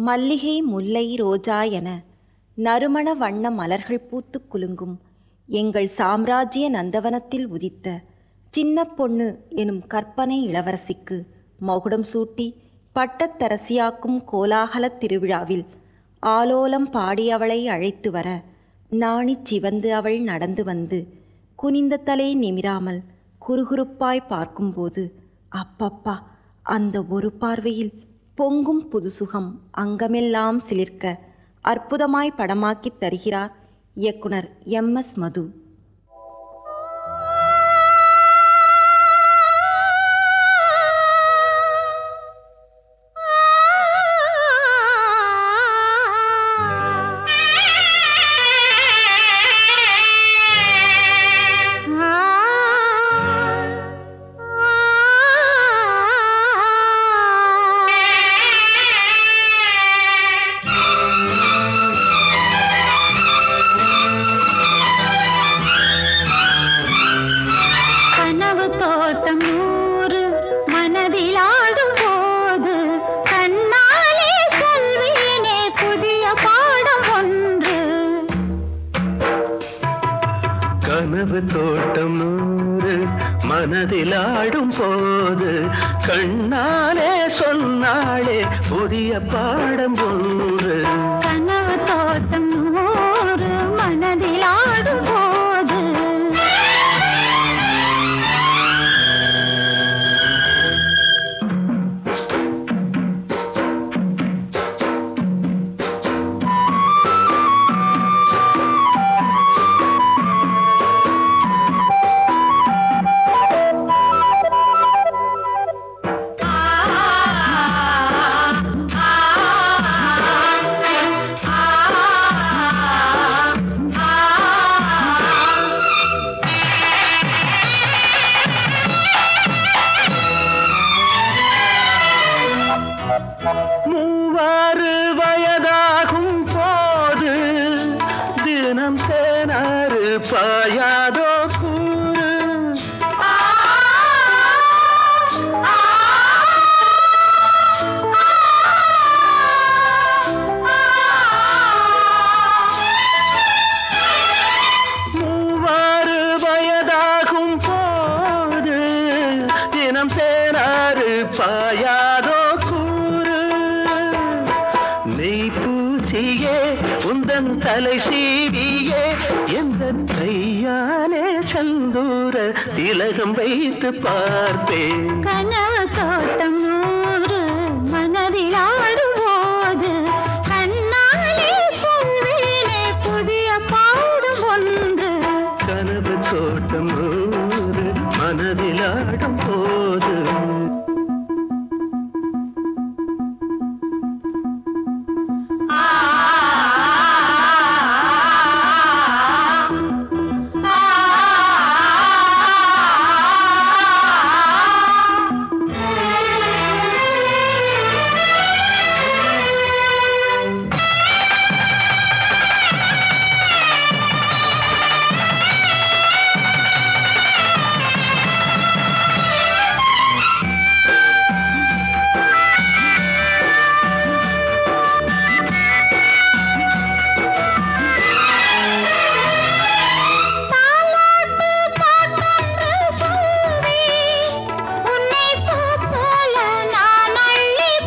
மல்லிகை முல்லை ரோஜா என நறுமண வண்ண மலர்கள் பூத்துக் குலுங்கும் எங்கள் சாம்ராஜ்ய நந்தவனத்தில் உதித்த சின்ன பொண்ணு எனும் கற்பனை இளவரசிக்கு மகுடம் சூட்டி பட்டத்தரசியாக்கும் கோலாகலத் திருவிழாவில் ஆலோலம் பாடி அவளை அழைத்து வர நாணிச் சிவந்து அவள் நடந்து வந்து குனிந்த தலை நிமிராமல் குறுகுறுப்பாய் பார்க்கும்போது அப்பப்பா அந்த ஒரு பார்வையில் பொங்கும் புதுசுகம் அங்கமெல்லாம் சிலிர்க்க அற்புதமாய் படமாக்கித் தருகிறார் இயக்குனர் எம் எஸ் மது கனவு தோட்டம் நூறு மனதில் ஆடும் போது கண்ணாலே சொல்வேனே புதிய பாடம் ஒன்று கனவு தோட்டம் நூறு மனதில் ஆடும் போது கண்ணாலே சொன்னாளே புதிய பாடம் ஒன்று கனவு தோட்டம் நூறு மனதில் ஆடும் போது மூவாறு வயதாகும் போது தினம் சேனாறு பாயாதோ கூறு மூவாறு வயதாகும் போது தினம் சேனாறு பாயாதோ கூறு நெய் பூசியே உந்தன் தலை சீவியே எந்த கையாலே செந்தூர திலகம் வைத்து பார்ப்பேன் கனவு தோட்டம் நூறு மனதில் ஆடும் போது கண்ணாலே சொல்வேனே புதிய பாடும் ஒன்று கனவு தோட்டம் நூறு மனதில் ஆடும் போது தாலாட்டு பாட்டொன்று சொல்வேன். உன்னை பூ போல நான் அள்ளிக்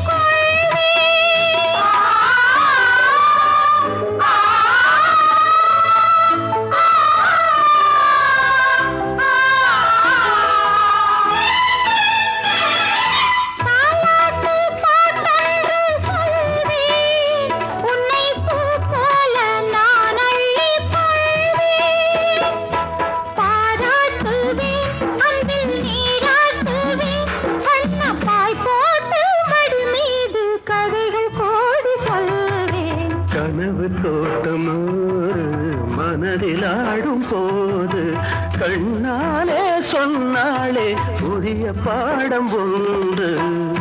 தாலாட்டு பாட்டொன்று சொல்வேன். உன்னை பூ போல நான் அள்ளிக் கொள்வேன். பாராட்டுவேன், அன்பில் நீராட்டுவேன். வண்ணப்பாய் போட்டு மடி மீது கதைகள் கோடி சொல்வேன் கனவு தோட்டம் நூறு மனதில் ஆடும் போது கண்ணாலே சொன்னாளே புதிய பாடம் ஒன்று